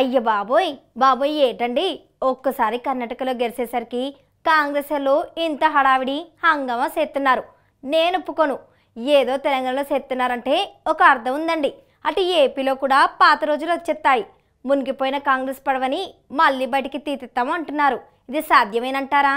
అయ్య బాబోయ్ బాబోయ్ ఏటండి ఒక్కసారి కర్ణాటకలో గెలిచేసరికి కాంగ్రెస్ వాళ్ళు ఇంత హడావిడి హంగామా చేస్తున్నారు నేను ఒప్పుకోను ఏదో తెలంగాణలో చేస్తున్నారంటే ఒక అర్థం ఉందండి అటు ఏపీలో కూడా పాత రోజులు వచ్చేస్తాయి మునిగిపోయిన కాంగ్రెస్ పడవని మళ్ళీ బయటికి తీతిస్తాము అంటున్నారు ఇది సాధ్యమేనంటారా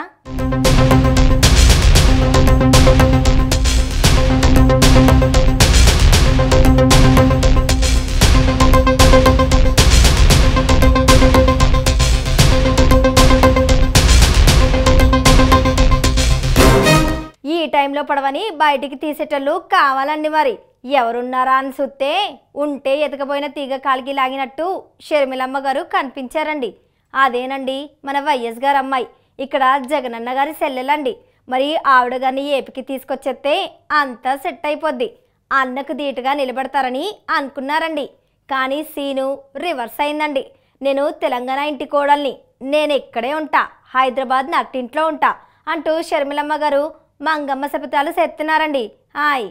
ఈ టైంలో పడవని బయటికి తీసేటోళ్ళు కావాలండి మరి ఎవరున్నారా అని చూస్తే ఉంటే ఎతకపోయిన తీగ కాలికి లాగినట్టు షర్మిలమ్మ గారు కనిపించారండి అదేనండి మన వైఎస్ గారు అమ్మాయి ఇక్కడ జగనన్న గారి సెల్లెలండి మరి ఆవిడ గారిని ఏపికి తీసుకొచ్చేస్తే అంతా సెట్ అయిపోద్ది అన్నకు ధీటుగా నిలబడతారని అనుకున్నారండి కానీ సీను రివర్స్ అయిందండి నేను తెలంగాణ ఇంటి కోడల్ని నేను ఇక్కడే ఉంటా హైదరాబాద్ నట్టింట్లో ఉంటా అంటూ షర్మిలమ్మ గారు మంగమ్మ శపథాలు చేస్తున్నారండి హాయ్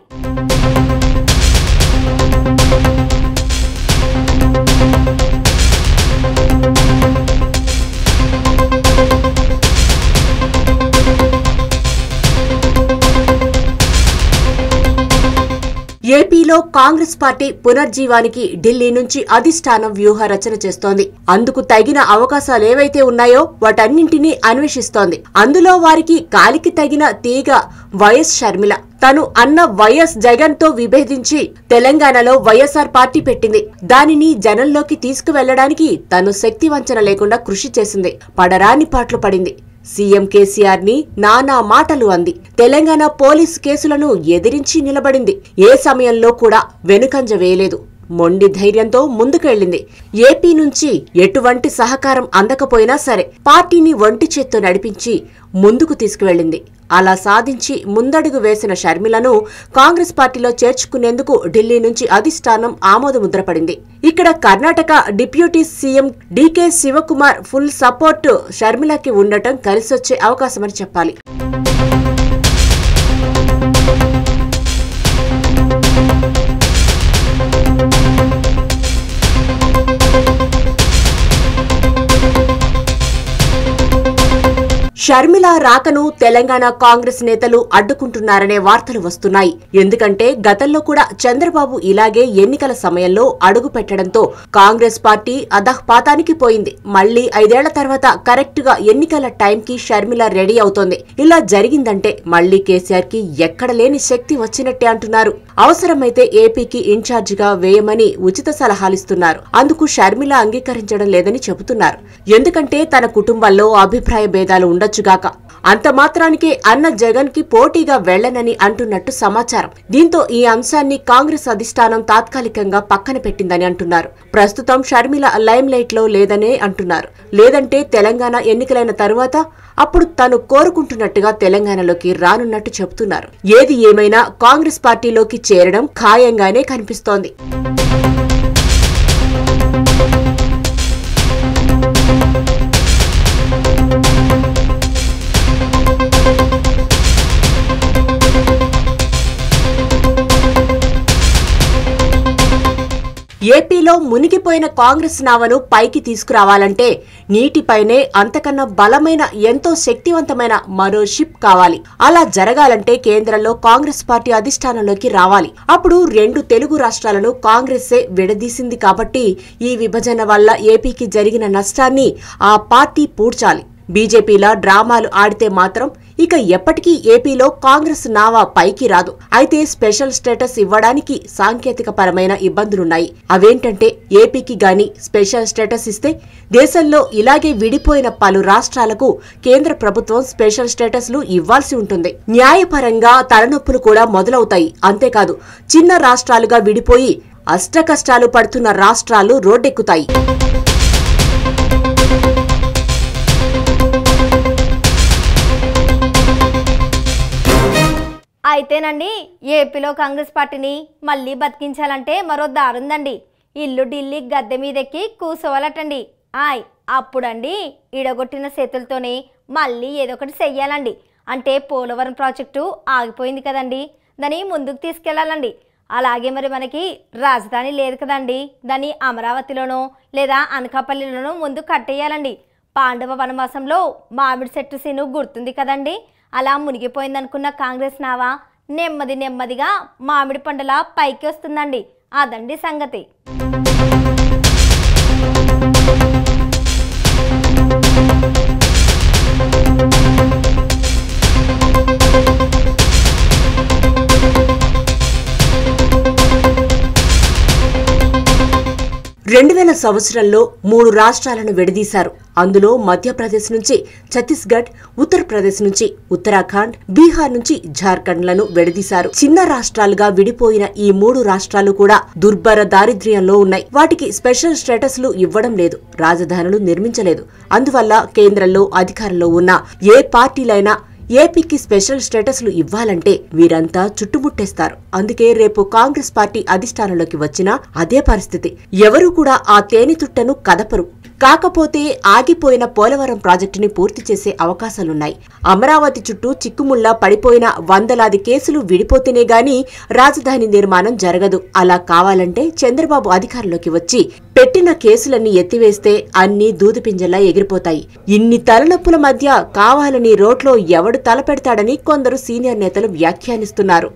ఏపీలో కాంగ్రెస్ పార్టీ పునర్జీవానికి ఢిల్లీ నుంచి అధిష్టానం వ్యూహ రచన చేస్తోంది అందుకు తగిన అవకాశాలు ఏవైతే ఉన్నాయో వాటన్నింటినీ అన్వేషిస్తోంది అందులో వారికి కాలికి తగిన తీగ వైఎస్ షర్మిల తను అన్న వైఎస్ జగన్ తో విభేదించి తెలంగాణలో వైఎస్ఆర్ పార్టీ పెట్టింది దానిని జనంలోకి తీసుకువెళ్లడానికి తను శక్తి వంచన లేకుండా కృషి చేసింది పడరాని పాటలు పడింది సీఎం కేసీఆర్ ని నానా మాటలు అంది తెలంగాణ పోలీసు కేసులను ఎదిరించి నిలబడింది ఏ సమయంలో కూడా వెనుకంజ వేయలేదు మొండి ధైర్యంతో ముందుకెళ్లింది ఏపీ నుంచి ఎటువంటి సహకారం అందకపోయినా సరే పార్టీని ఒంటి చేత్తో నడిపించి ముందుకు తీసుకువెళ్లింది అలా సాధించి ముందడుగు వేసిన షర్మిలను కాంగ్రెస్ పార్టీలో చేర్చుకునేందుకు ఢిల్లీ నుంచి అధిష్టానం ఆమోదముద్రపడింది ఇక్కడ Karnataka deputy CM DK Shivakumar full support షర్మిలకి ఉండటం కలిసొచ్చే అవకాశమని చెప్పాలి షర్మిల రాకను తెలంగాణ కాంగ్రెస్ నేతలు అడ్డుకుంటున్నారనే వార్తలు వస్తున్నాయి ఎందుకంటే గతంలో కూడా చంద్రబాబు ఇలాగే ఎన్నికల సమయంలో అడుగు పెట్టడంతో కాంగ్రెస్ పార్టీ అధఃపాతానికి పోయింది మళ్లీ ఐదేళ్ల తర్వాత కరెక్ట్ గా ఎన్నికల టైంకి షర్మిల రెడీ అవుతోంది ఇలా జరిగిందంటే మళ్లీ కేసీఆర్ కి ఎక్కడ లేని శక్తి వచ్చినట్టే అంటున్నారు అవసరమైతే ఏపీకి ఇన్ఛార్జిగా వేయమని ఉచిత సలహాలిస్తున్నారు అందుకు షర్మిల అంగీకరించడం లేదని చెబుతున్నారు ఎందుకంటే తన కుటుంబంలో అభిప్రాయ భేదాలు ఉండొచ్చుగాక అంత మాత్రానికే అన్న జగన్ కి పోటీగా వెళ్లనని అంటున్నట్టు సమాచారం దీంతో ఈ అంశాన్ని కాంగ్రెస్ అధిష్టానం తాత్కాలికంగా పక్కన పెట్టిందని అంటున్నారు ప్రస్తుతం షర్మిల లైమ్ లైట్ లో లేదనే అంటున్నారు లేదంటే తెలంగాణ ఎన్నికలైన తరువాత అప్పుడు తను కోరుకుంటున్నట్టుగా తెలంగాణలోకి రానున్నట్టు చెబుతున్నారు ఏది ఏమైనా కాంగ్రెస్ పార్టీలోకి చేరడం ఖాయంగానే కనిపిస్తోంది ఏపీలో మునిగిపోయిన కాంగ్రెస్ నావను పైకి తీసుకురావాలంటే నీటిపైనే అంతకన్నా బలమైన ఎంతో శక్తివంతమైన మరో షిప్ కావాలి అలా జరగాలంటే కేంద్రంలో కాంగ్రెస్ పార్టీ అధిష్టానంలోకి రావాలి అప్పుడు రెండు తెలుగు రాష్ట్రాలను కాంగ్రెస్సే విడదీసింది కాబట్టి ఈ విభజన వల్ల ఏపీకి జరిగిన నష్టాన్ని ఆ పార్టీ పూడ్చాలి బీజేపీలా డ్రామాలు ఆడితే మాత్రం ఇక ఎప్పటికీ ఏపీలో కాంగ్రెస్ నావా పైకి రాదు అయితే స్పెషల్ స్టేటస్ ఇవ్వడానికి సాంకేతిక పరమైన ఇబ్బందులున్నాయి అవేంటంటే ఏపీకి గాని స్పెషల్ స్టేటస్ ఇస్తే దేశంలో ఇలాగే విడిపోయిన పలు రాష్ట్రాలకు కేంద్ర ప్రభుత్వం స్పెషల్ స్టేటస్లు ఇవ్వాల్సి ఉంటుంది న్యాయపరంగా తలనొప్పులు కూడా మొదలవుతాయి అంతేకాదు చిన్న రాష్ట్రాలుగా విడిపోయి అష్టకష్టాలు పడుతున్న రాష్ట్రాలు రోడ్డెక్కుతాయి అయితేనండి ఏపీలో కాంగ్రెస్ పార్టీని మళ్ళీ బతికించాలంటే మరో దారుందండి ఇల్లు ఢిల్లీ గద్దె మీదెక్కి కూసోవాలటండి ఆయ్ అప్పుడండి ఇడగొట్టిన చేతులతోనే మళ్ళీ ఏదో ఒకటి చెయ్యాలండి అంటే పోలవరం ప్రాజెక్టు ఆగిపోయింది కదండి దాన్ని ముందుకు తీసుకెళ్లాలండి అలాగే మరి మనకి రాజధాని లేదు కదండి దాన్ని అమరావతిలోనో లేదా అనకాపల్లిలోనో ముందు కట్టేయాలండి పాండవ వనవాసంలో మామిడి చెట్టు సీను గుర్తుంది కదండి అలా మునిగిపోయిందనుకున్న కాంగ్రెస్ నావా నెమ్మది నెమ్మదిగా మామిడి పండుల పైకి వస్తుందండి అదండి సంగతి రెండు వేల సంవత్సరంలో మూడు రాష్ట్రాలను విడదీశారు అందులో మధ్యప్రదేశ్ నుంచి ఛత్తీస్గఢ్ ఉత్తరప్రదేశ్ నుంచి ఉత్తరాఖండ్ బీహార్ నుంచి జార్ఖండ్లను విడదీశారు చిన్న రాష్ట్రాలుగా విడిపోయిన ఈ మూడు రాష్ట్రాలు కూడా దుర్భర దారిద్ర్యంలో ఉన్నాయి వాటికి స్పెషల్ స్టేటస్లు ఇవ్వడం లేదు రాజధానులు నిర్మించలేదు అందువల్ల కేంద్రంలో అధికారంలో ఉన్న ఏ పార్టీలైనా ఏపీకి స్పెషల్ స్టేటస్లు ఇవ్వాలంటే వీరంతా చుట్టుముట్టేస్తారు అందుకే రేపు కాంగ్రెస్ పార్టీ అధిష్టానంలోకి వచ్చినా అదే పరిస్థితి ఎవరూ కూడా ఆ తేనెతుట్టను కదపరు కాకపోతే ఆగిపోయిన పోలవరం ప్రాజెక్టుని పూర్తి చేసే అవకాశాలున్నాయి అమరావతి చుట్టూ చిక్కుముళ్లా పడిపోయిన వందలాది కేసులు విడిపోతేనే గాని రాజధాని నిర్మాణం జరగదు అలా కావాలంటే చంద్రబాబు అధికారంలోకి వచ్చి పెట్టిన కేసులన్నీ ఎత్తివేస్తే అన్నీ దూదిపింజలా ఎగిరిపోతాయి ఇన్ని తలనొప్పుల మధ్య కావాలని రోడ్లో ఎవడు తలపెడతాడని కొందరు సీనియర్ నేతలు వ్యాఖ్యానిస్తున్నారు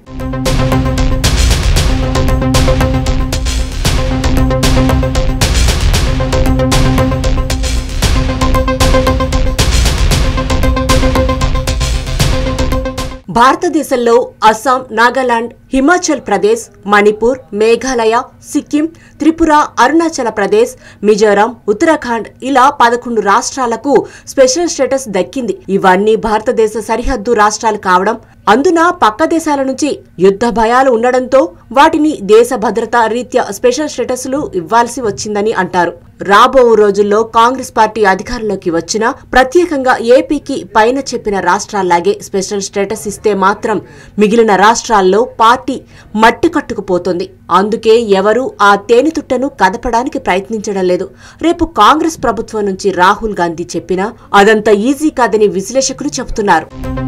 భారతదేశంలో అస్సాం నాగాలాండ్ హిమాచల్ ప్రదేశ్ మణిపూర్ మేఘాలయ సిక్కిం త్రిపుర అరుణాచల ప్రదేశ్ మిజోరాం ఉత్తరాఖండ్ ఇలా పదకొండు రాష్ట్రాలకు స్పెషల్ స్టేటస్ దక్కింది ఇవన్నీ భారతదేశ సరిహద్దు రాష్ట్రాలు కావడం అందున పక్క దేశాల నుంచి యుద్ధ భయాలు ఉండడంతో వాటిని దేశ భద్రతా రీత్యా స్పెషల్ స్టేటస్లు ఇవ్వాల్సి వచ్చిందని అంటారు రాబో రోజుల్లో కాంగ్రెస్ పార్టీ అధికారంలోకి వచ్చినా ప్రత్యేకంగా ఏపీకి పైన చెప్పిన రాష్ట్రాల్లాగే స్పెషల్ స్టేటస్ ఇస్తే మాత్రం మిగిలిన రాష్ట్రాల్లో పార్టీ మట్టి కట్టుకుపోతుంది అందుకే ఎవరూ ఆ తేనెతుట్టను కదపడానికి ప్రయత్నించడం లేదు రేపు కాంగ్రెస్ ప్రభుత్వం నుంచి రాహుల్ గాంధీ చెప్పినా అదంత ఈజీ కాదని విశ్లేషకులు చెబుతున్నారు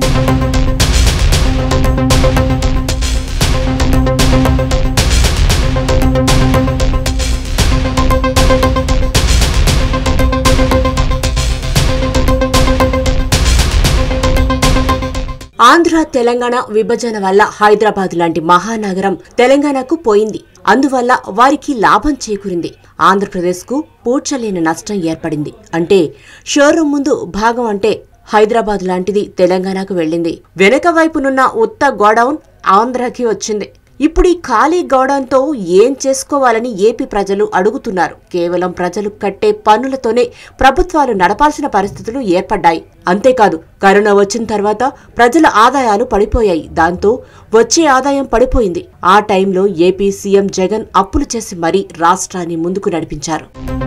ఆంధ్ర తెలంగాణ విభజన వల్ల హైదరాబాద్ లాంటి మహానగరం తెలంగాణకు పోయింది అందువల్ల వారికి లాభం చేకూరింది ఆంధ్రప్రదేశ్కు పూడ్చలేని నష్టం ఏర్పడింది అంటే షోరూం ముందు భాగం అంటే హైదరాబాద్ లాంటిది తెలంగాణకు వెళ్ళింది వెనక వైపునున్న ఉత్త గోడౌన్ ఆంధ్రకి వచ్చింది ఇప్పుడు ఈ ఖాళీ గోడంతో ఏం చేసుకోవాలని ఏపీ ప్రజలు అడుగుతున్నారు కేవలం ప్రజలు కట్టే పన్నులతోనే ప్రభుత్వాలు నడపాల్సిన పరిస్థితులు ఏర్పడ్డాయి అంతేకాదు కరోనా వచ్చిన తర్వాత ప్రజల ఆదాయాలు పడిపోయాయి దాంతో వచ్చే ఆదాయం పడిపోయింది ఆ టైంలో ఏపీ సీఎం జగన్ అప్పులు చేసి మరీ రాష్ట్రాన్ని ముందుకు నడిపించారు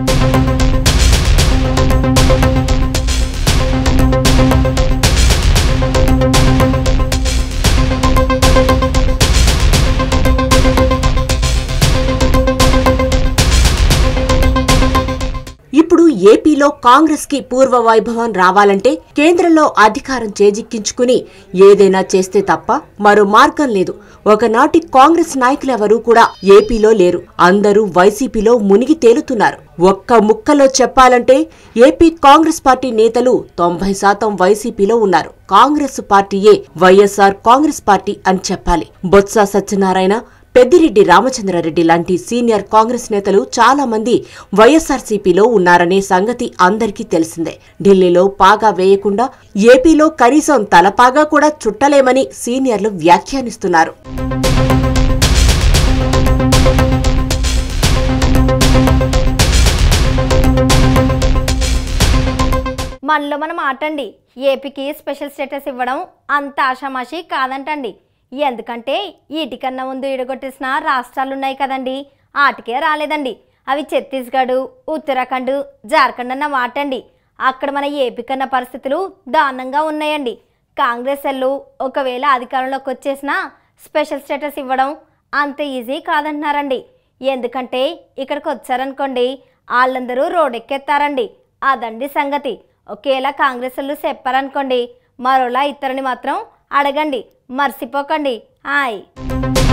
ఇప్పుడు ఏపీలో కాంగ్రెస్ కి పూర్వ వైభవం రావాలంటే కేంద్రంలో అధికారం చేజిక్కించుకుని ఏదైనా చేస్తే తప్ప మరో మార్గం లేదు ఒకనాటి కాంగ్రెస్ నాయకులెవరూ కూడా ఏపీలో లేరు అందరూ వైసీపీలో మునిగి తేలుతున్నారు ఒక్క ముక్కలో చెప్పాలంటే ఏపీ కాంగ్రెస్ పార్టీ నేతలు తొంభై శాతం వైసీపీలో ఉన్నారు కాంగ్రెస్ పార్టీయే వైఎస్ఆర్ కాంగ్రెస్ పార్టీ అని చెప్పాలి బొత్స సత్యనారాయణ పెద్దిరెడ్డి రామచంద్రారెడ్డి లాంటి సీనియర్ కాంగ్రెస్ నేతలు చాలా మంది వైఎస్ఆర్సీపీలో ఉన్నారనే సంగతి అందరికీ తెలిసిందే ఢిల్లీలో పాగా వేయకుండా ఏపీలో కనీసం తలపాగా కూడా చుట్టలేమని సీనియర్లు వ్యాఖ్యానిస్తున్నారు మనలో మనం ఆటండి ఏపీకి స్పెషల్ స్టేటస్ ఇవ్వడం అంత ఆషామాషి కాదంటండి ఎందుకంటే ఈటికన్నా ముందు ఈడగొట్టేసిన రాష్ట్రాలు ఉన్నాయి కదండి ఆటికే రాలేదండి అవి ఛత్తీస్గఢ్ ఉత్తరాఖండ్ జార్ఖండ్ అన్న మాటండి అక్కడ మన ఏపీ కన్నా పరిస్థితులు దారుణంగా ఉన్నాయండి కాంగ్రెస్ వాళ్ళు ఒకవేళ అధికారంలోకి వచ్చేసిన స్పెషల్ స్టేటస్ ఇవ్వడం అంత ఈజీ కాదంటున్నారండి ఎందుకంటే ఇక్కడికి వచ్చారనుకోండి వాళ్ళందరూ రోడ్డెక్కేస్తారండి అదండి సంగతి ఒకేలా కాంగ్రెస్ వాళ్ళు చెప్పారనుకోండి మరోలా ఇతరుని మాత్రం అడగండి మర్చిపోకండి హాయ్